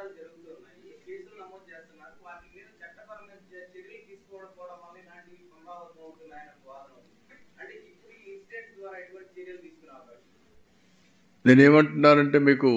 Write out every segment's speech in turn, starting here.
ప్రమాదాలు జరుగుతున్నాయి కేసులు నమోదు చేస్తున్నారు వాటి మీద చట్టపరమైన చ- చర్యలు తీసుకోవడం వల్ల ఇలాంటి పునరావృతం అవుతున్నాయన్న వాదన ఉంది. అంటే ఇప్పుడు ఈ ఇన్సిడెంట్ ద్వారా ఎటువంటి చర్యలు తీసుకునే అవకాశం ఉంది? నేనేమంటున్నానంటే మీకు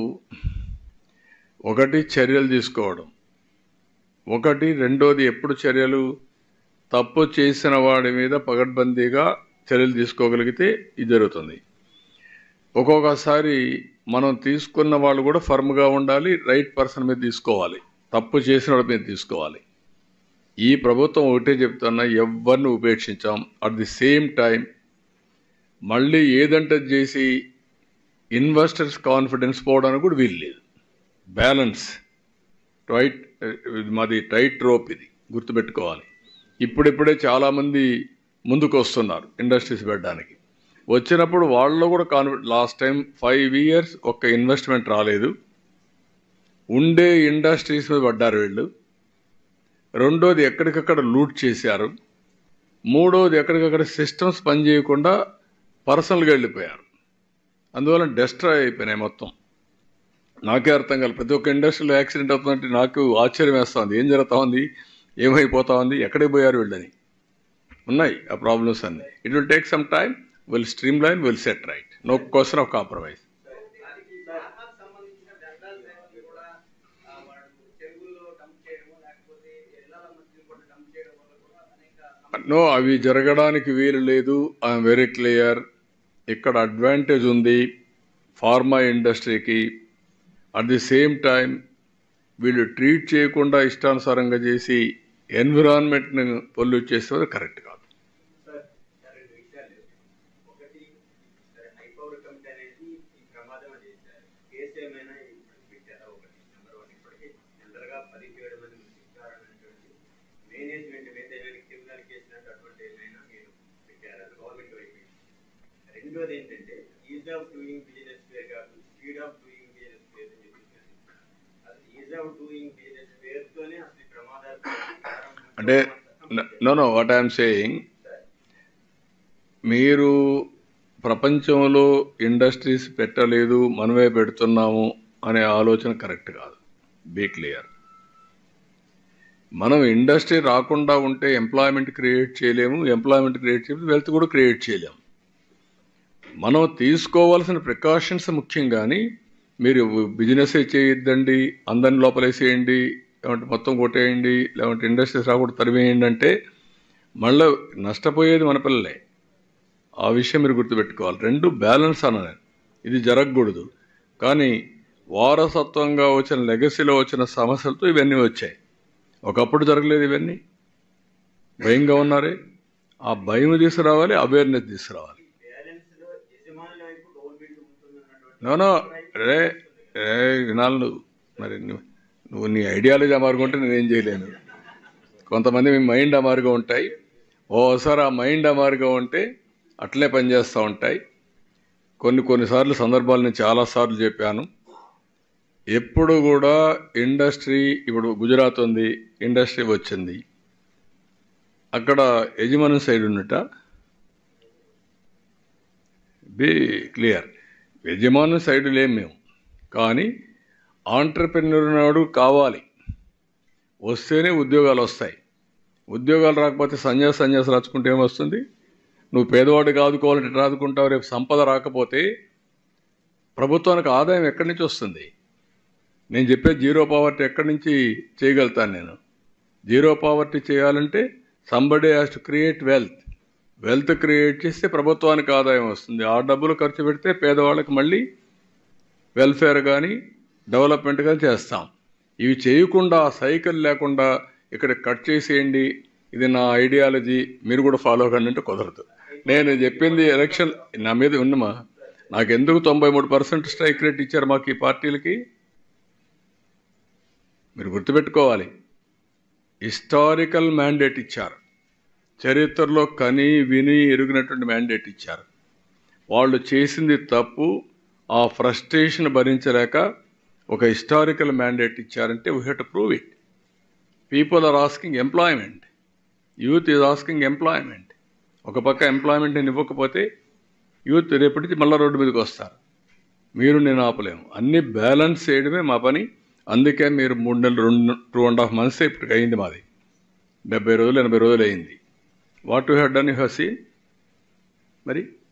ఒకటి చర్యలు తీసుకోవడం ఒకటి రెండోది ఎప్పుడు చర్యలు తప్పు చేసిన వాడి మీద పగడ్బందీగా చర్యలు తీసుకోగలిగితే ఇది జరుగుతుంది ఒక్కొక్కసారి మనం తీసుకున్న వాళ్ళు కూడా ఫర్మ్గా ఉండాలి రైట్ పర్సన్ మీద తీసుకోవాలి తప్పు చేసిన వాడి మీద తీసుకోవాలి ఈ ప్రభుత్వం ఒకటే చెప్తున్నా ఎవరిని ఉపేక్షించాం అట్ ది సేమ్ టైం మళ్ళీ ఏదంటే చేసి ఇన్వెస్టర్స్ కాన్ఫిడెన్స్ పోవడానికి కూడా వీలు లేదు బ్యాలెన్స్ టైట్ ఇది మాది టైట్ రోప్ ఇది గుర్తుపెట్టుకోవాలి ఇప్పుడిప్పుడే చాలామంది ముందుకు వస్తున్నారు ఇండస్ట్రీస్ పెట్టడానికి వచ్చినప్పుడు వాళ్ళలో కూడా confident last time five years ఒక్క ఇన్వెస్ట్మెంట్ రాలేదు ఉండే ఇండస్ట్రీస్ మీద పడ్డారు వీళ్ళు రెండోది ఎక్కడికక్కడ లూట్ చేశారు మూడోది ఎక్కడికక్కడ సిస్టమ్స్ పనిచేయకుండా పర్సనల్గా వెళ్ళిపోయారు అందువల్ల డెస్ట్రాయ్ అయిపోయినాయి మొత్తం నాకే అర్థం కాదు ప్రతి ఒక్క ఇండస్ట్రీలో యాక్సిడెంట్ అవుతుందంటే నాకు ఆశ్చర్యం వేస్తుంది ఏం జరుగుతా ఉంది ఏమైపోతా ఉంది ఎక్కడికి పోయారు వీళ్ళని ఉన్నాయి ఆ ప్రాబ్లమ్స్ అన్ని it will take some time will streamline will set right no question of compromise దానికి గ్రామాలకు సంబంధించిన వ్యర్థాల సేవలు కూడా ఆ, వాళ్ళు చెరువుల్లో డంప్ చేయడము లేకపోతే ఇళ్ల మధ్య కూడా డంప్ చేయడం వల్ల కూడా అనేక నో అవి జరగడానికి వీలు లేదు ఐఎమ్ వెరీ క్లియర్ ఇక్కడ అడ్వాంటేజ్ ఉంది ఫార్మా ఇండస్ట్రీకి అట్ ది సేమ్ టైం వీళ్ళు ట్రీట్ చేయకుండా ఇష్టానుసారంగా చేసి ఎన్విరాన్మెంట్ని పొల్యూట్ చేస్తే కరెక్ట్ కాదు సార్ సార్ రెండు విషయాలు ఒకటి సరే హై పవర్ కమిటీ అనేది ఈ ప్రమాదం అనేది సార్ కేసు ఏమైనా ఇప్పుడు పెట్టారా ఒకటి నెంబర్ వన్ ఇప్పటికీ జనరల్గా పది ఏడు మంది శిక్షారనేటువంటి మేనేజ్మెంట్ మీద ఏమైనా క్రిమినల్ కేసులు అంటే అటువంటి ఏమైనా మీరు పెట్టారా గవర్నమెంట్ వైపు రెండోది ఏంటంటే ఈజ్ ఆఫ్ డూయింగ్ బిజినెస్ పేరు కాదు స్పీడ్ ఆఫ్ డూయింగ్ బిజినెస్ పేరు అని చెప్పేసి అది ఈజ్ ఆఫ్ డూయింగ్ బిజినెస్ పేరుతోనే అసలు ఈ ప్రమాదాలు అంటే no no what I'm saying మీరు ప్రపంచంలో ఇండస్ట్రీస్ పెట్టలేదు మనమే పెడుతున్నాము అనే ఆలోచన కరెక్ట్ కాదు బీ క్లియర్ మనం ఇండస్ట్రీ రాకుండా ఉంటే ఎంప్లాయ్మెంట్ క్రియేట్ చేయలేము ఎంప్లాయ్మెంట్ క్రియేట్ చేయలేదు వెల్త్ కూడా క్రియేట్ చేయలేము మనం తీసుకోవాల్సిన ప్రికాషన్స్ ముఖ్యం కానీ మీరు బిజినెస్ చేయొద్దండి అందరిని లోపలేసేయండి లేదంటే మొత్తం కొట్టేయండి లేదంటే ఇండస్ట్రీస్ రాకుండా తరివేయండి అంటే మళ్ళీ నష్టపోయేది మన పిల్లలే ఆ విషయం మీరు గుర్తుపెట్టుకోవాలి రెండు బ్యాలెన్స్ అన్నది ఇది జరగకూడదు కానీ వారసత్వంగా వచ్చిన లెగసీలో వచ్చిన సమస్యలతో ఇవన్నీ వచ్చాయి ఒకప్పుడు జరగలేదు ఇవన్నీ భయంగా ఉన్నారే ఆ భయం తీసుకురావాలి అవేర్నెస్ తీసుకురావాలి బ్యాలెన్స్ లో యజమానుల వైపు గవర్నమెంట్ ఉంటుందన్నటువంటి నోనో రే రే వినాలి నువ్వు మరి నువ్వు నువ్వు నీ ఐడియాలజీ అమారుకుంటే నేనేం చేయలేను కొంతమంది మీ మైండ్ అమారుగా ఉంటాయి ఓసారి ఆ మైండ్ అమారుగా ఉంటే అట్లే పనిచేస్తూ ఉంటాయి కొన్ని కొన్నిసార్లు సందర్భాలు నేను చాలాసార్లు చెప్పాను ఎప్పుడు కూడా ఇండస్ట్రీ ఇప్పుడు గుజరాత్ ఉంది ఇండస్ట్రీ వచ్చింది అక్కడ యజమాని సైడ్ ఉన్నట బి క్లియర్ యజమాని సైడ్ లేం మేము కానీ ఆంటర్ప్రెన్యూర్ నాడు కావాలి వస్తేనే ఉద్యోగాలు వస్తాయి ఉద్యోగాలు రాకపోతే సన్యాస సన్యాసం రాచుకుంటే ఏమొస్తుంది నువ్వు పేదవాడికి ఆదుకోవాలంటే ఎట్లా ఆదుకుంటావు రేపు సంపద రాకపోతే ప్రభుత్వానికి ఆదాయం ఎక్కడి నుంచి వస్తుంది నేను చెప్పే జీరో పావర్టీ ఎక్కడి నుంచి చేయగలుగుతాను నేను జీరో పావర్టీ చేయాలంటే somebody has to create wealth wealth create చేస్తే ప్రభుత్వానికి ఆదాయం వస్తుంది ఆ డబ్బులు ఖర్చు పెడితే పేదవాళ్ళకి మళ్ళీ వెల్ఫేర్ కానీ డెవలప్మెంట్ కానీ చేస్తాం ఇవి చేయకుండా ఆ సైకిల్ లేకుండా ఇక్కడ కట్ చేసేయండి ఇది నా ఐడియాలజీ మీరు కూడా ఫాలో కండి అంటే కుదరదు నేను చెప్పింది ఎలక్షన్ నా మీద ఉన్నమా నాకు ఎందుకు తొంభై మూడు పర్సెంట్ స్ట్రైక్ రేట్ ఇచ్చారు మాకు ఈ పార్టీలకి మీరు గుర్తుపెట్టుకోవాలి హిస్టారికల్ మ్యాండేట్ ఇచ్చారు చరిత్రలో కని విని ఎరిగినటువంటి మ్యాండేట్ ఇచ్చారు వాళ్ళు చేసింది తప్పు ఆ ఫ్రస్ట్రేషన్ భరించలేక ఒక హిస్టారికల్ మ్యాండేట్ ఇచ్చారంటే we have to prove it people are asking employment youth is asking employment ఒక పక్క ఎంప్లాయ్మెంట్ నేను ఇవ్వకపోతే యూత్ రేపటి నుంచి మళ్ళీ రోడ్డు మీదకి వస్తారు మీరు నేను ఆపలేము అన్ని బ్యాలెన్స్ చేయడమే మా పని అందుకే మీరు మూడు నెలలు రెండు టూ అండ్ హాఫ్ మంత్స్ ఇప్పటికి అయింది మాది డెబ్బై రోజులు ఎనభై రోజులు అయింది what you had done you have seen మరి